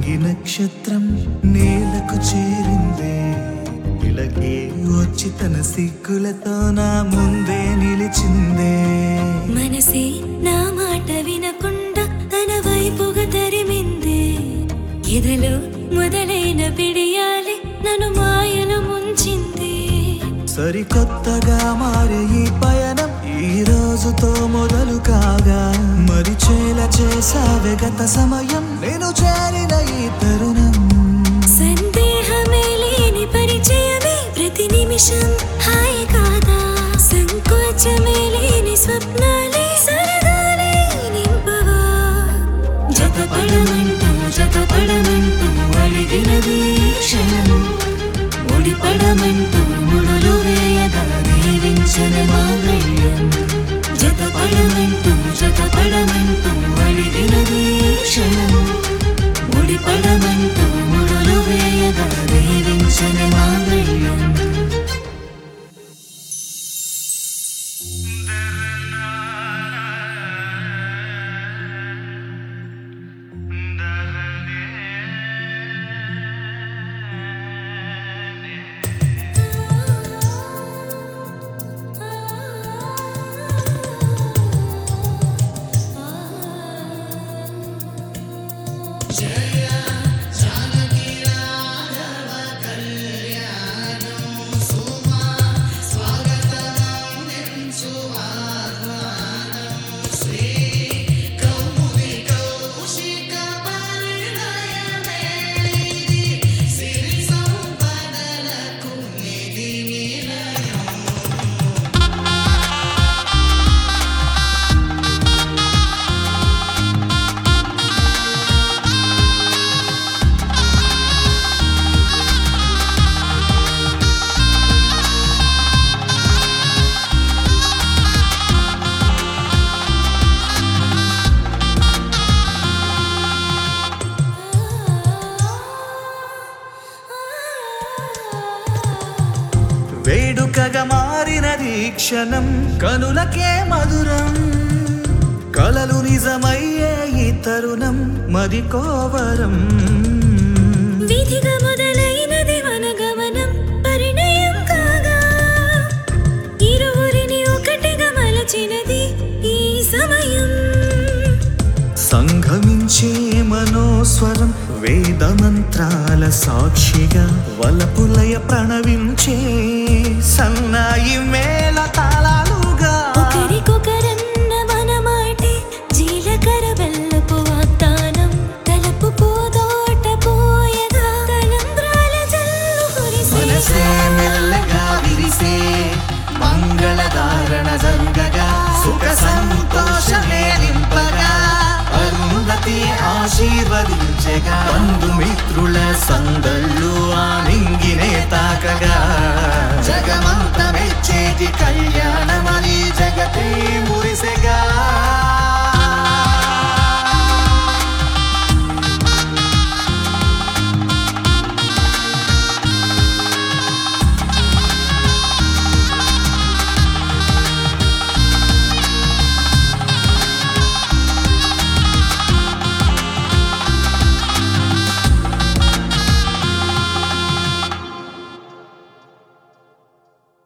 ఈ నక్షత్రం నేలకు చేరిందే ఇలాగే వచ్చి తన సిగ్గులతో నా ముందే నిలిచిందే మనసే నా మాట వినకుండా తన వైపుగా తరిమిందే ఎదలో మొదలైన పిడియాలి నన్ను మాయలు ముంచింది సరికొత్తగా మారే ఈ పయనం ఈ రోజుతో మొదలు కాగా మరిచేలా చేసావే గత సమయం నేను చేరిన ఈ తరుణం సందేహమే లేని పరిచయమే ప్రతి నిమిషం హాయి కాదా సంకోచమే లేని స్వప్నాలే సరదాలే నింపవా జతపడమంటూ జతపడమంటూ అడిగినది క్షణము ముడిపడమంటూ ముడులు వేయగా దీవించని మాంగళ్యం జతపడమంటూ జతపడమంటూ అడిగినది క్షణము ముడిపడమంటూ ముడులు వేయగా దీవించని మాంగళ్యం వేడుకగా మారినది ఈ క్షణం కనులకే మధురం కలలు నిజమయ్యే ఈ తరుణం మది కోవరం విధిగా మొదలైనది మన గమనం పరిణయం కాగా ఇరువురిని ఒకటిగా మలచినది ఈ సమయం సంగమించే మనోస్వరం వేద మంత్రాల సాక్షిగా వలపులయ ప్రణవించే సన్నాయి మేళ తాళాలుగా ఒకరికొకరన్న మన మాటే జీలకర్ర బెల్లపు వాగ్దానం తలపు పూదోట పోయగా తలంబ్రాల జల్లు మనసే కురిసే మెల్లగా విరిసే మంగళధారణ జరుగగా సుఖ సంతోషమే నింపగా అరుంధతి ఆశీర్వదించగా బంధుమిత్రుల సందళ్ళు ఆనింగినే తాకగా జగమంత మెచ్చేటి కళ్యాణమని జగతే మురి